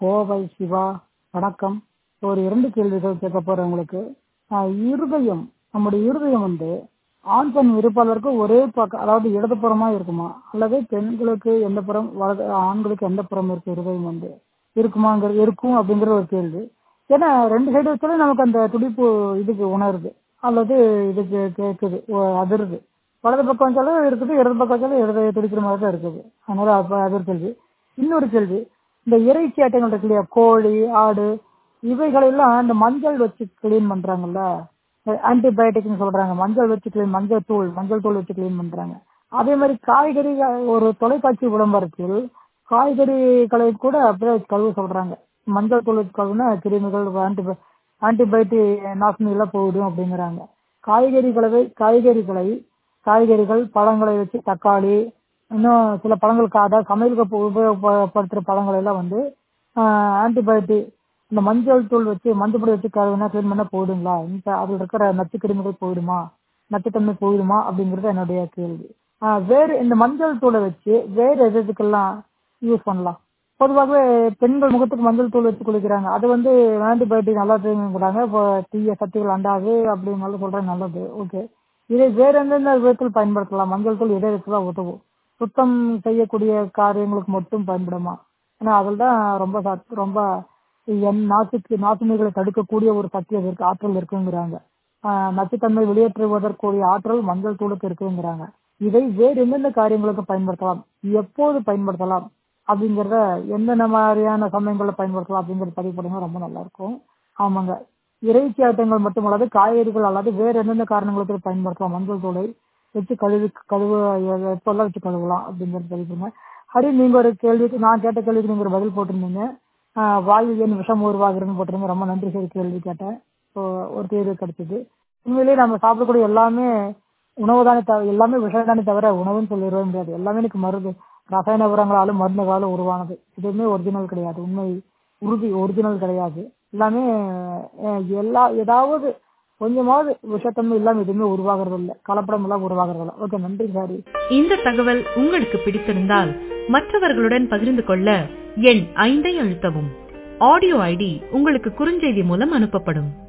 கோவை சிவா வணக்கம் ஒரு இரண்டு கேள்விகள் கேட்க போறேன் உங்களுக்கு ஆஹ் இருதயம் நம்முடைய இருதயம் வந்து ஆண் பெண் இருப்பாளருக்கு ஒரே பக்கம் அதாவது இடதுபுறமா இருக்குமா அல்லது பெண்களுக்கு எந்த புறம் வலது ஆண்களுக்கு எந்த புறம் இருக்கு இருதயம் வந்து இருக்குமாங்கிறது இருக்கும் அப்படிங்கிற ஒரு கேள்வி ஏன்னா ரெண்டு சைடு வச்சாலும் நமக்கு அந்த துடிப்பு இதுக்கு உணருது அல்லது இதுக்கு கேட்குது ஓ- அதிருது வலது பக்கம் வச்சாலும் இருக்குது இடது பக்கம் வச்சாலும் இடது துடிக்கிற மாதிரி தான் இருக்குது அதனால அப்ப அது ஒரு கேள்வி இன்னொரு கேள்வி இந்த இறைச்சி ஐட்டங்கள் இருக்கு இல்லையா கோழி ஆடு இவைகளெல்லாம் இந்த மஞ்சள் வச்சு கிளீன் பண்றாங்கல்ல ஆன்டிபயோட்டிக்னு சொல்றாங்க மஞ்சள் வச்சு கிளீன் மஞ்சள் தூள் மஞ்சள் தூள் வச்சு கிளீன் பண்றாங்க அதே மாதிரி காய்கறி ஒரு தொலைக்காட்சி விளம்பரத்தில் காய்கறிகளை கூட அப்படியே கழுவ சொல்றாங்க மஞ்சள் தூள் வச்சு கழுவுனா கிருமிகள் ஆன்டிபயோ ஆன்டிபயோட்டிக் நாசினி எல்லாம் போயிடும் அப்படிங்கிறாங்க காய்கறிகளை காய்கறிகளை காய்கறிகள் பழங்களை வச்சு தக்காளி இன்னும் சில பழங்களுக்கு அதாவது சமையலுக்கு உப- உபயோகப்படுத்துற பழங்கள் எல்லாம் வந்து ஆன்டிபயோட்டிக் இந்த மஞ்சள் தூள் வச்சு மஞ்சள் பொடி வச்சு கழுவினா கிளீன் பண்ணா போயிடுங்களா இந்த அதில் இருக்கிற நச்சு கிருமிகள் போயிடுமா நச்சுத்தன்மை போயிடுமா அப்படிங்கிறது என்னுடைய கேள்வி ஆஹ் வேறு இந்த மஞ்சள் தூளை வச்சு வேறு எது எதுக்கெல்லாம் யூஸ் பண்ணலாம் பொதுவாகவே பெண்கள் முகத்துக்கு மஞ்சள் தூள் வச்சு குளிக்கிறாங்க அது வந்து ஆன்டிபயோட்டிக் நல்லா தெரிஞ்சுக்கிறாங்க இப்போ தீய சக்திகள் அண்டாது அப்படின்னு சொல்றாங்க நல்லது ஓகே இதை வேற எந்தெந்த விதத்தில் பயன்படுத்தலாம் மஞ்சள் தூள் எதை வச்சுதான் உதவும் சுத்தம் செய்யக்கூடிய காரியங்களுக்கு மட்டும் பயன்படுமா ஏன்னா அதில் தான் ரொம்ப சத்- ரொம்ப என் நாட்டுக்கு நாட்டுமைகளை தடுக்கக்கூடிய ஒரு சக்தி அது இருக்கு ஆற்றல் இருக்குங்கிறாங்க ஆஹ் நச்சுத்தன்மை வெளியேற்றுவதற்குரிய ஆற்றல் மஞ்சள் தூளுக்கு இருக்குங்கிறாங்க இதை வேறு எந்தெந்த காரியங்களுக்கு பயன்படுத்தலாம் எப்போது பயன்படுத்தலாம் அப்படிங்கறத எந்தெந்த மாதிரியான சமயங்களில் பயன்படுத்தலாம் அப்படிங்கறத பதிவு பண்ணுங்க ரொம்ப நல்லா இருக்கும் ஆமாங்க இறைச்சி ஐட்டங்கள் மட்டுமல்லாது காய்கறிகள் அல்லாது வேறு எந்தெந்த காரணங்களுக்கு பயன்படுத்தலாம் மஞ்சள் தூளை வச்சு கழுவி கழுவ எப்பெல்லாம் வச்சு கழுவலாம் அப்படிங்கறது பதிவு பண்ணுங்க ஹரி நீங்க ஒரு கேள்விக்கு நான் கேட்ட கேள்விக்கு நீங்க ஒரு பதில் போட்டிருந்தீங்க ஆஹ் வாயு என் விஷம் உருவாகுதுன்னு போட்டிருந்தீங்க ரொம்ப நன்றி சரி கேள்வி கேட்டேன் ஸோ ஒரு தீர்வு கிடைச்சது உண்மையிலேயே நம்ம சாப்பிடக்கூடிய எல்லாமே உணவு தானே தவிர எல்லாமே விஷயம் தானே தவிர உணவுன்னு சொல்லிடவே முடியாது எல்லாமே எனக்கு மருந்து ரசாயன உரங்களாலும் மருந்துகளாலும் உருவானது எதுவுமே ஒரிஜினல் கிடையாது உண்மை உறுதி ஒரிஜினல் கிடையாது எல்லாமே அஹ், எல்லா ஏதாவது கொஞ்சமாவது விஷத்தன்மை இல்லாம எதுவுமே உருவாகிறது இல்லை கலப்படம் எல்லாம் உருவாகிறது இல்லை ஓகே நன்றி சாரி இந்த தகவல் உங்களுக்கு பிடித்திருந்தால் மற்றவர்களுடன் பகிர்ந்து கொள்ள எண் ஐந்தை அழுத்தவும் ஆடியோ ஐடி உங்களுக்கு குறுஞ்செய்தி மூலம் அனுப்பப்படும்